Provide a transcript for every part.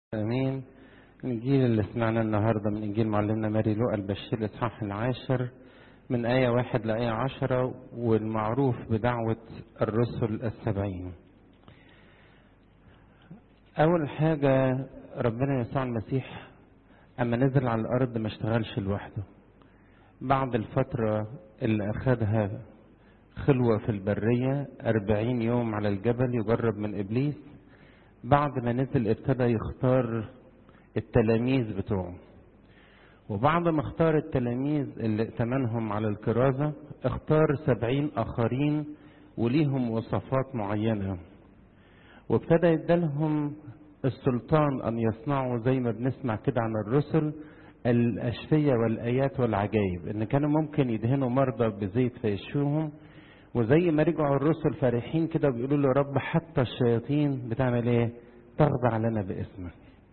امين الانجيل اللي سمعنا النهارده من انجيل معلمنا ماري لوقا البشير الاصحاح العاشر من آية واحد لآية عشرة والمعروف بدعوة الرسل السبعين أول حاجة ربنا يسوع المسيح أما نزل على الأرض ما اشتغلش لوحده بعد الفترة اللي أخدها خلوة في البرية أربعين يوم على الجبل يجرب من إبليس بعد ما نزل ابتدى يختار التلاميذ بتوعه وبعد ما اختار التلاميذ اللي ائتمنهم على الكرازة اختار سبعين آخرين وليهم وصفات معينة وابتدى يدالهم السلطان أن يصنعوا زي ما بنسمع كده عن الرسل الأشفية والآيات والعجائب إن كانوا ممكن يدهنوا مرضى بزيت فيشفوهم وزي ما رجعوا الرسل فرحين كده بيقولوا له رب حتى الشياطين بتعمل ايه؟ تخضع لنا باسمك.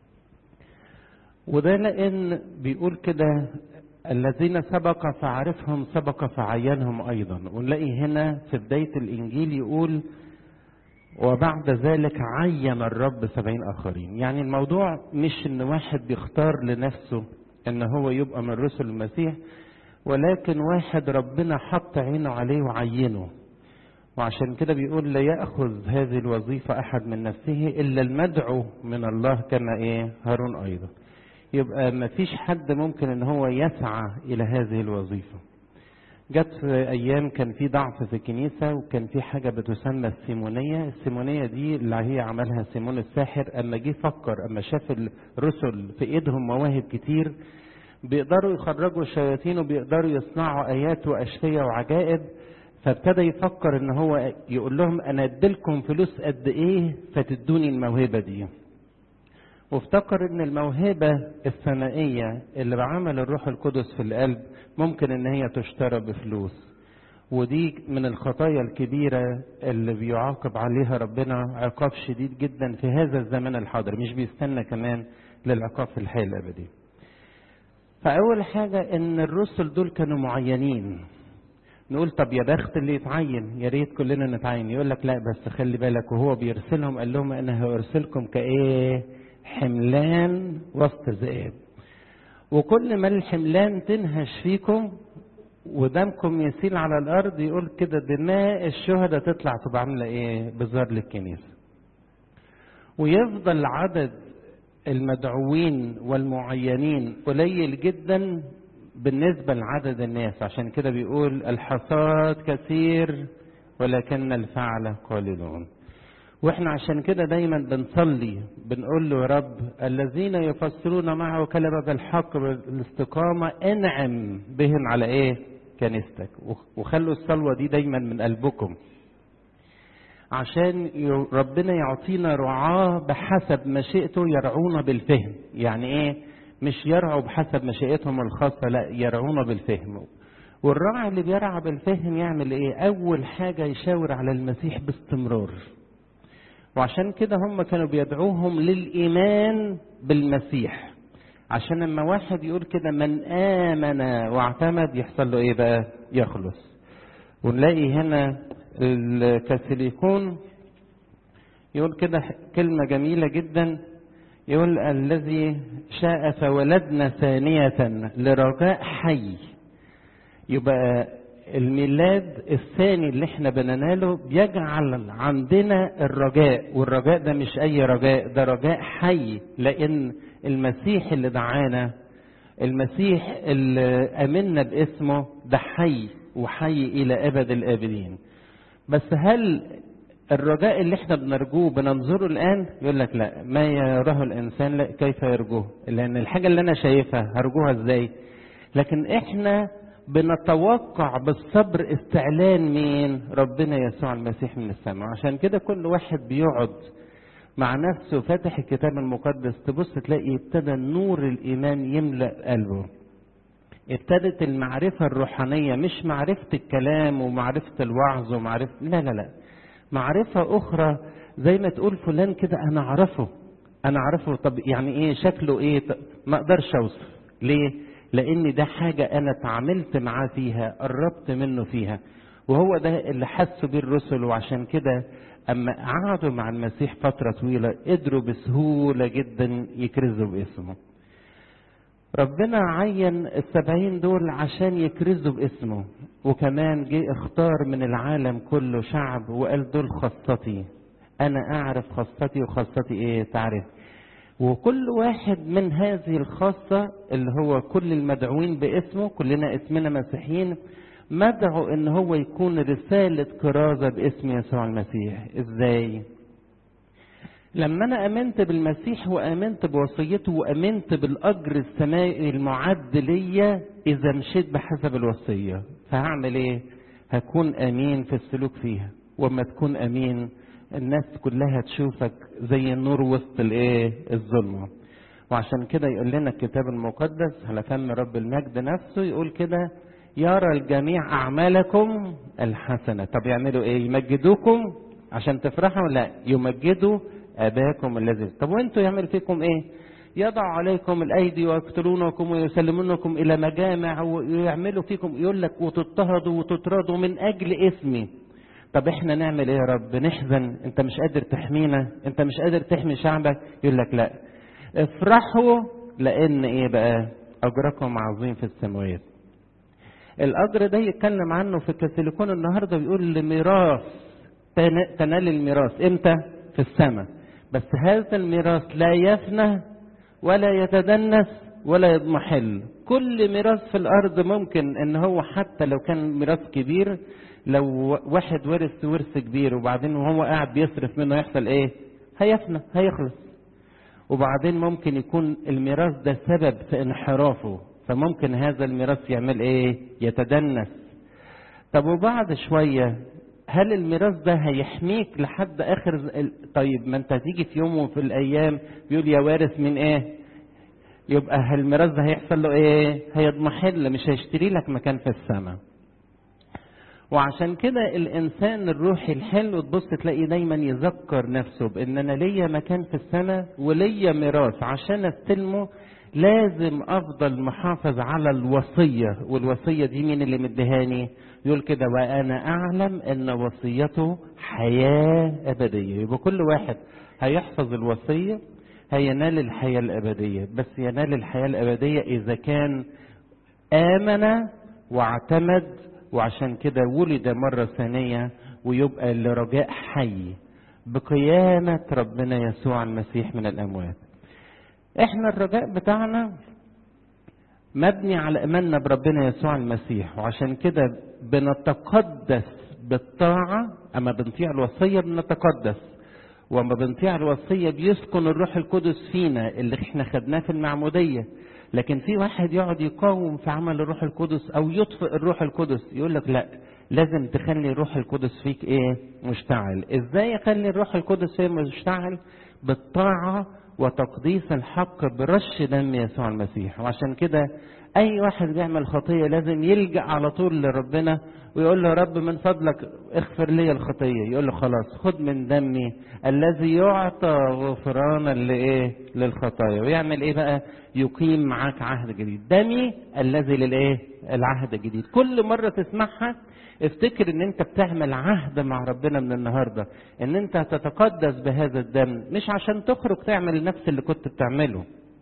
وده لان بيقول كده الذين سبق فعرفهم سبق فعينهم ايضا ونلاقي هنا في بدايه الانجيل يقول وبعد ذلك عين الرب سبعين اخرين يعني الموضوع مش ان واحد بيختار لنفسه ان هو يبقى من رسل المسيح ولكن واحد ربنا حط عينه عليه وعينه وعشان كده بيقول لا يأخذ هذه الوظيفة أحد من نفسه إلا المدعو من الله كما إيه هارون أيضا يبقى ما فيش حد ممكن ان هو يسعى الى هذه الوظيفة جت في ايام كان في ضعف في الكنيسة وكان في حاجة بتسمى السيمونية السيمونية دي اللي هي عملها سيمون الساحر اما جه فكر اما شاف الرسل في ايدهم مواهب كتير بيقدروا يخرجوا الشياطين وبيقدروا يصنعوا ايات واشفية وعجائب فابتدى يفكر ان هو يقول لهم انا اديلكم فلوس قد ايه فتدوني الموهبة دي وافتكر ان الموهبة الثنائية اللي بعمل الروح القدس في القلب ممكن ان هي تشترى بفلوس ودي من الخطايا الكبيرة اللي بيعاقب عليها ربنا عقاب شديد جدا في هذا الزمن الحاضر مش بيستنى كمان للعقاب في الحياة الأبدية فأول حاجة إن الرسل دول كانوا معينين نقول طب يا بخت اللي يتعين يا ريت كلنا نتعين يقول لك لا بس خلي بالك وهو بيرسلهم قال لهم انا هارسلكم كايه حملان وسط ذئاب وكل ما الحملان تنهش فيكم ودمكم يسيل على الارض يقول كده دماء الشهداء تطلع تبقى عامله ايه بزار للكنيسه ويفضل عدد المدعوين والمعينين قليل جدا بالنسبه لعدد الناس عشان كده بيقول الحصاد كثير ولكن الفعل قليلون واحنا عشان كده دايما بنصلي بنقول له يا رب الذين يفسرون معه كلمة بالحق بالاستقامة انعم بهم على ايه كنيستك وخلوا الصلوة دي دايما من قلبكم عشان ربنا يعطينا رعاة بحسب مشيئته يرعونا بالفهم يعني ايه مش يرعوا بحسب مشيئتهم الخاصة لا يرعونا بالفهم والراعي اللي بيرعى بالفهم يعمل ايه اول حاجة يشاور على المسيح باستمرار وعشان كده هم كانوا بيدعوهم للإيمان بالمسيح عشان لما واحد يقول كده من آمن واعتمد يحصل له إيه بقى يخلص ونلاقي هنا الكاثوليكون يقول كده كلمة جميلة جدا يقول الذي شاء فولدنا ثانية لرجاء حي يبقى الميلاد الثاني اللي احنا بنناله بيجعل عندنا الرجاء والرجاء ده مش اي رجاء ده رجاء حي لان المسيح اللي دعانا المسيح اللي امنا باسمه ده حي وحي الى ابد الابدين بس هل الرجاء اللي احنا بنرجوه بننظره الان يقول لك لا ما يراه الانسان لا كيف يرجوه لان الحاجه اللي انا شايفها هرجوها ازاي لكن احنا بنتوقع بالصبر استعلان مين ربنا يسوع المسيح من السماء عشان كده كل واحد بيقعد مع نفسه فاتح الكتاب المقدس تبص تلاقي ابتدى نور الايمان يملا قلبه ابتدت المعرفة الروحانية مش معرفة الكلام ومعرفة الوعظ ومعرفة لا لا لا معرفة أخرى زي ما تقول فلان كده أنا أعرفه أنا أعرفه طب يعني إيه شكله إيه ما أقدرش أوصف ليه؟ لان ده حاجة انا اتعاملت معاه فيها قربت منه فيها وهو ده اللي حسوا بيه الرسل وعشان كده اما قعدوا مع المسيح فتره طويله قدروا بسهوله جدا يكرزوا باسمه ربنا عين السبعين دول عشان يكرزوا باسمه وكمان جه اختار من العالم كله شعب وقال دول خاصتي انا اعرف خاصتي وخاصتي ايه تعرف وكل واحد من هذه الخاصة اللي هو كل المدعوين باسمه كلنا اسمنا مسيحيين مدعو ان هو يكون رسالة كرازة باسم يسوع المسيح ازاي لما انا امنت بالمسيح وامنت بوصيته وامنت بالاجر السمائي المعد ليا اذا مشيت بحسب الوصية فهعمل ايه هكون امين في السلوك فيها وما تكون امين الناس كلها تشوفك زي النور وسط الايه الظلمه وعشان كده يقول لنا الكتاب المقدس على فم رب المجد نفسه يقول كده يرى الجميع اعمالكم الحسنه طب يعملوا ايه يمجدوكم عشان تفرحوا لا يمجدوا اباكم الذي طب وانتوا يعمل فيكم ايه يضع عليكم الايدي ويقتلونكم ويسلمونكم الى مجامع ويعملوا فيكم يقول لك وتضطهدوا وتطردوا من اجل اسمي طب احنا نعمل ايه يا رب نحزن انت مش قادر تحمينا انت مش قادر تحمي شعبك يقول لك لا افرحوا لان ايه بقى اجركم عظيم في السماوات الاجر ده يتكلم عنه في كاسيليكون النهارده بيقول لميراث تنال الميراث امتى في السماء بس هذا الميراث لا يفنى ولا يتدنس ولا يضمحل كل ميراث في الارض ممكن ان هو حتى لو كان ميراث كبير لو واحد ورث ورث كبير وبعدين وهو قاعد بيصرف منه يحصل ايه هيفنى هيخلص وبعدين ممكن يكون الميراث ده سبب في انحرافه فممكن هذا الميراث يعمل ايه يتدنس طب وبعد شوية هل الميراث ده هيحميك لحد اخر طيب ما انت هتيجي في يوم وفي الايام بيقول يا وارث من ايه يبقى الميراث ده هيحصل له ايه هيضمحل مش هيشتري لك مكان في السماء وعشان كده الانسان الروحي الحلو تبص تلاقي دايما يذكر نفسه بان انا ليا مكان في السماء وليا ميراث عشان استلمه لازم افضل محافظ على الوصيه والوصيه دي مين اللي مديهاني يقول كده وانا اعلم ان وصيته حياه ابديه يبقى كل واحد هيحفظ الوصيه هينال الحياه الابديه بس ينال الحياه الابديه اذا كان امن واعتمد وعشان كده ولد مرة ثانية ويبقى لرجاء حي بقيامة ربنا يسوع المسيح من الأموات احنا الرجاء بتاعنا مبني على إيماننا بربنا يسوع المسيح وعشان كده بنتقدس بالطاعة أما بنطيع الوصية بنتقدس وأما بنطيع الوصية بيسكن الروح القدس فينا اللي احنا خدناه في المعمودية لكن في واحد يقعد يقاوم في عمل الروح القدس او يطفئ الروح القدس يقول لك لا لازم تخلي الروح القدس فيك ايه مشتعل ازاي اخلي الروح القدس فيك مشتعل بالطاعه وتقديس الحق برش دم يسوع المسيح وعشان كده اي واحد بيعمل خطيه لازم يلجا على طول لربنا ويقول له رب من فضلك اغفر لي الخطيه يقول له خلاص خد من دمي الذي يعطى غفرانا لايه للخطايا ويعمل ايه بقى يقيم معاك عهد جديد دمي الذي للايه العهد الجديد كل مره تسمعها افتكر ان انت بتعمل عهد مع ربنا من النهارده ان انت هتتقدس بهذا الدم مش عشان تخرج تعمل نفس اللي كنت بتعمله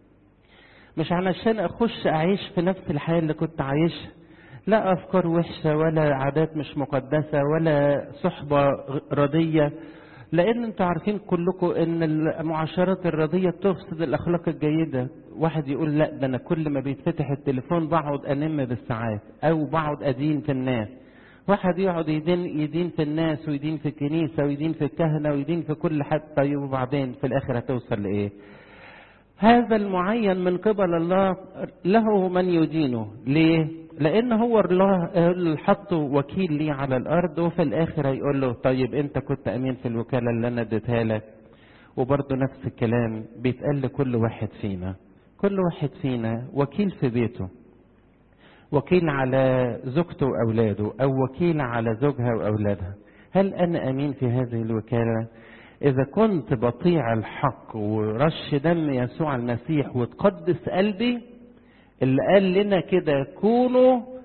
مش علشان اخش اعيش في نفس الحياه اللي كنت عايشها لا افكار وحشه ولا عادات مش مقدسه ولا صحبه رديه لان انتوا عارفين كلكم ان المعاشرات الرديه بتفسد الاخلاق الجيده واحد يقول لا ده انا كل ما بيتفتح التليفون بقعد انم بالساعات او بقعد ادين في الناس واحد يقعد يدين يدين في الناس ويدين في الكنيسه ويدين في الكهنه ويدين في كل حد طيب وبعدين في الاخر هتوصل لايه؟ هذا المعين من قبل الله له من يدينه ليه لان هو الله اللي حطه وكيل لي على الارض وفي الاخر هيقول له طيب انت كنت امين في الوكاله اللي انا اديتها لك وبرضه نفس الكلام بيتقال لكل واحد فينا كل واحد فينا وكيل في بيته وكيل على زوجته واولاده او وكيل على زوجها واولادها هل انا امين في هذه الوكاله إذا كنت بطيع الحق ورش دم يسوع المسيح وتقدس قلبي اللي قال لنا كده كونوا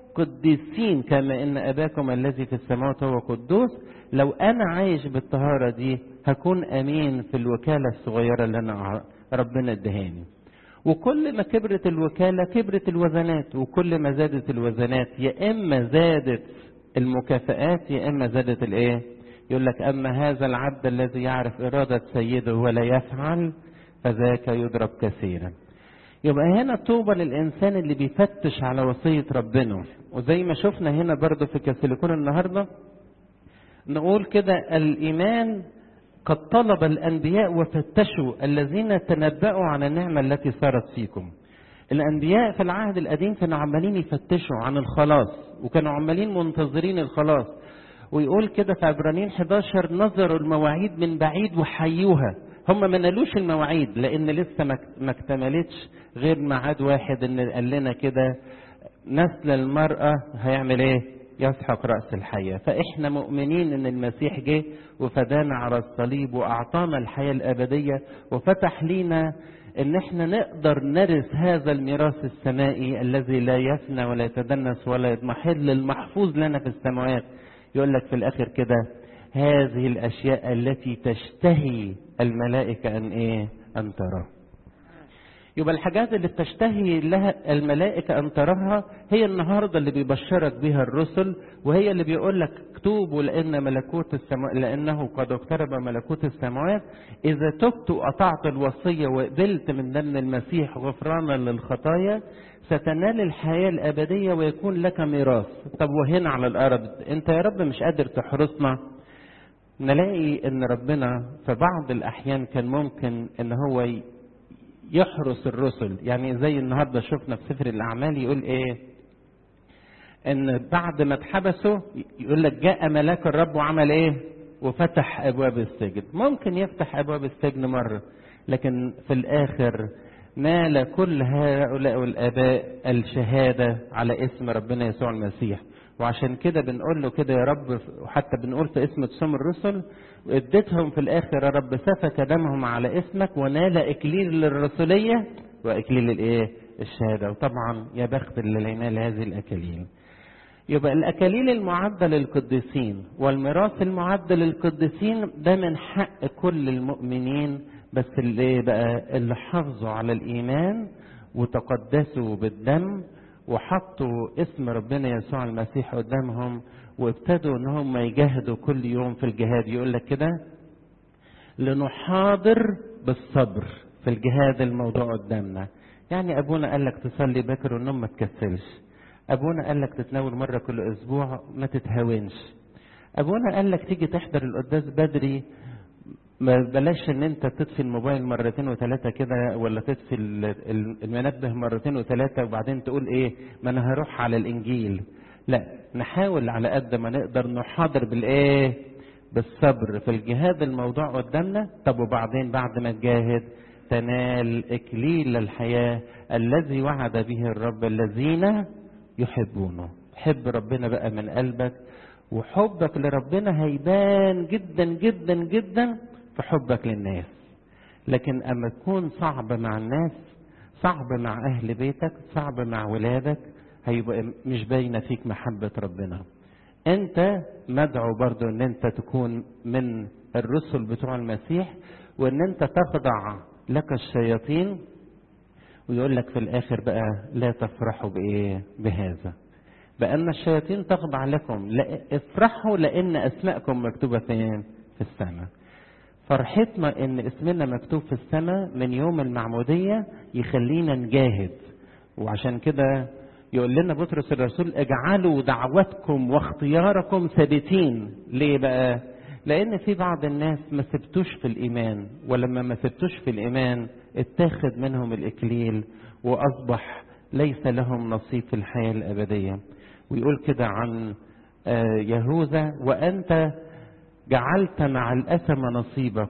قديسين كما ان اباكم الذي في السماوات هو قدوس لو انا عايش بالطهاره دي هكون امين في الوكاله الصغيره اللي انا ربنا ادهاني وكل ما كبرت الوكاله كبرت الوزنات وكل ما زادت الوزنات يا اما زادت المكافآت يا اما زادت الايه يقول لك اما هذا العبد الذي يعرف اراده سيده ولا يفعل فذاك يضرب كثيرا يبقى هنا طوبى للانسان اللي بيفتش على وصيه ربنا وزي ما شفنا هنا برضه في كاسيليكون النهارده نقول كده الايمان قد طلب الانبياء وفتشوا الذين تنبأوا عن النعمه التي صارت فيكم الانبياء في العهد القديم كانوا عمالين يفتشوا عن الخلاص وكانوا عمالين منتظرين الخلاص ويقول كده في عبرانيين 11 نظروا المواعيد من بعيد وحيوها هم ما نالوش المواعيد لان لسه ما اكتملتش غير ميعاد واحد ان قال لنا كده نسل المرأة هيعمل ايه يسحق رأس الحياة فاحنا مؤمنين ان المسيح جه وفدانا على الصليب واعطانا الحياة الابدية وفتح لينا ان احنا نقدر نرث هذا الميراث السمائي الذي لا يفنى ولا يتدنس ولا يضمحل المحفوظ لنا في السماوات يقول لك في الاخر كده هذه الاشياء التي تشتهي الملائكه ان ايه ان تراها يبقى الحاجات اللي بتشتهي لها الملائكة أن تراها هي النهاردة اللي بيبشرك بها الرسل وهي اللي بيقول لك اكتبوا لأن ملكوت السماء لأنه قد اقترب ملكوت السماوات إذا تبت وأطعت الوصية وقبلت من دم المسيح غفرانا للخطايا ستنال الحياة الأبدية ويكون لك ميراث طب وهنا على الأرض أنت يا رب مش قادر تحرسنا نلاقي ان ربنا في بعض الاحيان كان ممكن ان هو يحرس الرسل يعني زي النهارده شفنا في سفر الاعمال يقول ايه ان بعد ما اتحبسوا يقول لك جاء ملاك الرب وعمل ايه وفتح ابواب السجن ممكن يفتح ابواب السجن مره لكن في الاخر نال كل هؤلاء الاباء الشهاده على اسم ربنا يسوع المسيح وعشان كده بنقول له كده يا رب وحتى بنقول في اسم تسوم الرسل واديتهم في الاخر يا رب سفك دمهم على اسمك ونال اكليل للرسوليه واكليل الايه؟ الشهاده وطبعا يا بخت اللي ينال هذه الاكاليل. يبقى الاكاليل المعده للقديسين والميراث المعد للقديسين ده من حق كل المؤمنين بس اللي بقى اللي حافظوا على الايمان وتقدسوا بالدم وحطوا اسم ربنا يسوع المسيح قدامهم وابتدوا ان هم يجاهدوا كل يوم في الجهاد يقول لك كده لنحاضر بالصبر في الجهاد الموضوع قدامنا يعني ابونا قال لك تصلي بكر والنوم ما تكسلش ابونا قال لك تتناول مره كل اسبوع ما تتهاونش ابونا قال لك تيجي تحضر القداس بدري ما بلاش ان انت تطفي الموبايل مرتين وثلاثة كده ولا تطفي المنبه مرتين وثلاثة وبعدين تقول ايه ما انا هروح على الانجيل لا نحاول على قد ما نقدر نحاضر بالايه بالصبر في الجهاد الموضوع قدامنا طب وبعدين بعد ما تجاهد تنال اكليل الحياة الذي وعد به الرب الذين يحبونه حب ربنا بقى من قلبك وحبك لربنا هيبان جدا جدا جدا في حبك للناس لكن اما تكون صعب مع الناس صعب مع اهل بيتك صعب مع ولادك هيبقى مش باينه فيك محبه ربنا انت مدعو برضو ان انت تكون من الرسل بتوع المسيح وان انت تخضع لك الشياطين ويقول لك في الاخر بقى لا تفرحوا بايه بهذا بان الشياطين تخضع لكم لا افرحوا لان اسماءكم مكتوبه فين في السماء فرحتنا ان اسمنا مكتوب في السماء من يوم المعمودية يخلينا نجاهد وعشان كده يقول لنا بطرس الرسول اجعلوا دعوتكم واختياركم ثابتين ليه بقى لان في بعض الناس ما سبتوش في الايمان ولما ما سبتوش في الايمان اتاخد منهم الاكليل واصبح ليس لهم نصيب في الحياة الابدية ويقول كده عن يهوذا وانت جعلت مع الأثم نصيبك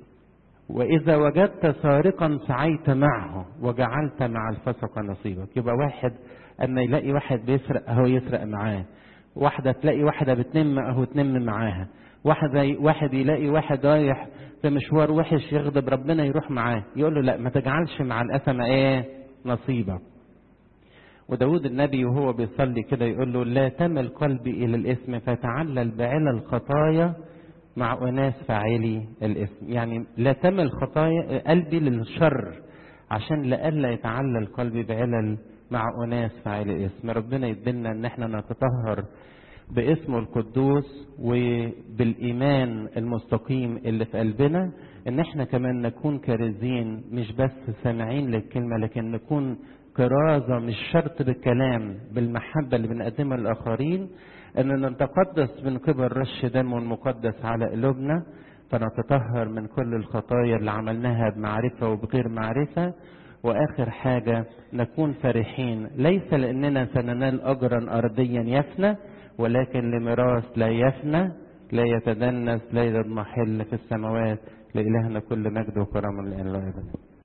وإذا وجدت سارقا سعيت معه وجعلت مع الفسق نصيبك يبقى واحد أما يلاقي واحد بيسرق أهو يسرق معاه واحدة تلاقي واحدة بتنم أهو تنم معاها واحد واحد يلاقي واحد رايح في مشوار وحش يغضب ربنا يروح معاه يقول له لا ما تجعلش مع الأثم إيه نصيبك وداود النبي وهو بيصلي كده يقول له لا تمل قلبي إلى الإثم فتعلل بعلى الخطايا مع أناس فاعلي الإثم يعني لا تمل خطايا قلبي للشر عشان لئلا يتعلل قلبي بعلل مع أناس فاعلي الإثم ربنا يدلنا إن احنا نتطهر باسمه القدوس وبالإيمان المستقيم اللي في قلبنا إن احنا كمان نكون كارزين مش بس سامعين للكلمة لكن نكون كرازة مش شرط بالكلام بالمحبة اللي بنقدمها للآخرين أن نتقدس من قبل رش دم المقدس على قلوبنا فنتطهر من كل الخطايا اللي عملناها بمعرفة وبغير معرفة وآخر حاجة نكون فرحين ليس لأننا سننال أجرا أرضيا يفنى ولكن لميراث لا يفنى لا يتدنس لا يضمحل في السماوات لإلهنا كل مجد وكرم الآن والأبد